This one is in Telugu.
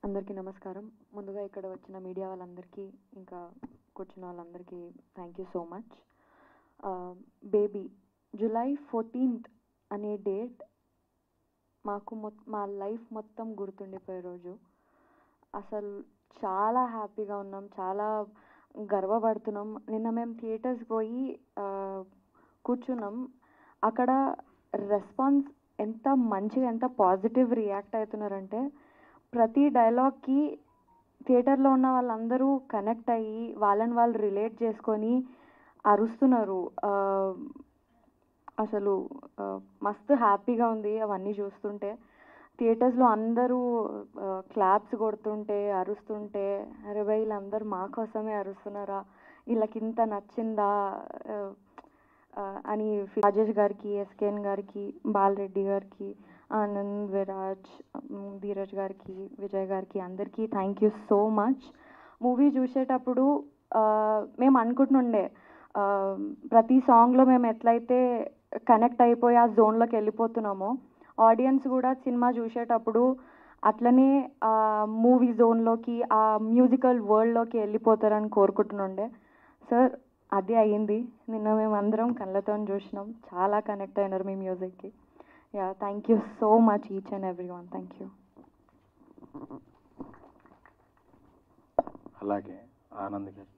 అందరికీ నమస్కారం ముందుగా ఇక్కడ వచ్చిన మీడియా వాళ్ళందరికీ ఇంకా కూర్చున్న వాళ్ళందరికీ thank you so much baby July fourteenth అనే డేట్ మాకు మొ మా లైఫ్ మొత్తం గుర్తుండిపోయే రోజు అసలు చాలా హ్యాపీగా ఉన్నాం చాలా గర్వపడుతున్నాం నిన్న మేము థియేటర్స్ పోయి ఆ, కూర్చున్నాం అక్కడ రెస్పాన్స్ ఎంత మంచిగా ఎంత పాజిటివ్ రియాక్ట్ అవుతున్నారంటే ప్రతి డైలాగ్కి థియేటర్లో ఉన్న వాళ్ళందరూ కనెక్ట్ అయ్యి వాళ్ళని వాళ్ళు రిలేట్ చేసుకొని అరుస్తున్నారు ఆ, అసలు ఆ, మస్తు హ్యాపీగా ఉంది అవన్నీ చూస్తుంటే థియేటర్స్లో అందరూ క్లాప్స్ కొడుతుంటే అరుస్తుంటే అరే భయ్ వీళ్ళందరూ మా కోసమే అరుస్తున్నారా వీళ్ళకి ఇంత నచ్చిందా ఆ, ఆ, అని రాజేష్ గారికి ఎస్కేఎన్ గారికి బాలరెడ్డి గారికి ఆనంద్ విరాజ్ ఉమ్, ధీరజ్ గారికి విజయ్ గారికి అందరికీ thank you so much movie చూసేటప్పుడు ఆ, మేము అనుకుంటుండే ఆ, ప్రతి సాంగ్లో మేము ఎట్లయితే కనెక్ట్ అయిపోయి ఆ జోన్లోకి వెళ్ళిపోతున్నామో ఆడియన్స్ కూడా సినిమా చూసేటప్పుడు అట్లనే ఆ మూవీ జోన్లోకి ఆ మ్యూజికల్ వరల్డ్లోకి వెళ్ళిపోతారని కోరుకుంటుండే సార్ అది అయ్యింది నిన్న మేము అందరం కళ్ళతో చూసినాం చాలా కనెక్ట్ అయినారు మీ మ్యూజిక్కి yeah thank you so much each and every one thank you అలాగే ఆనంద్ గారు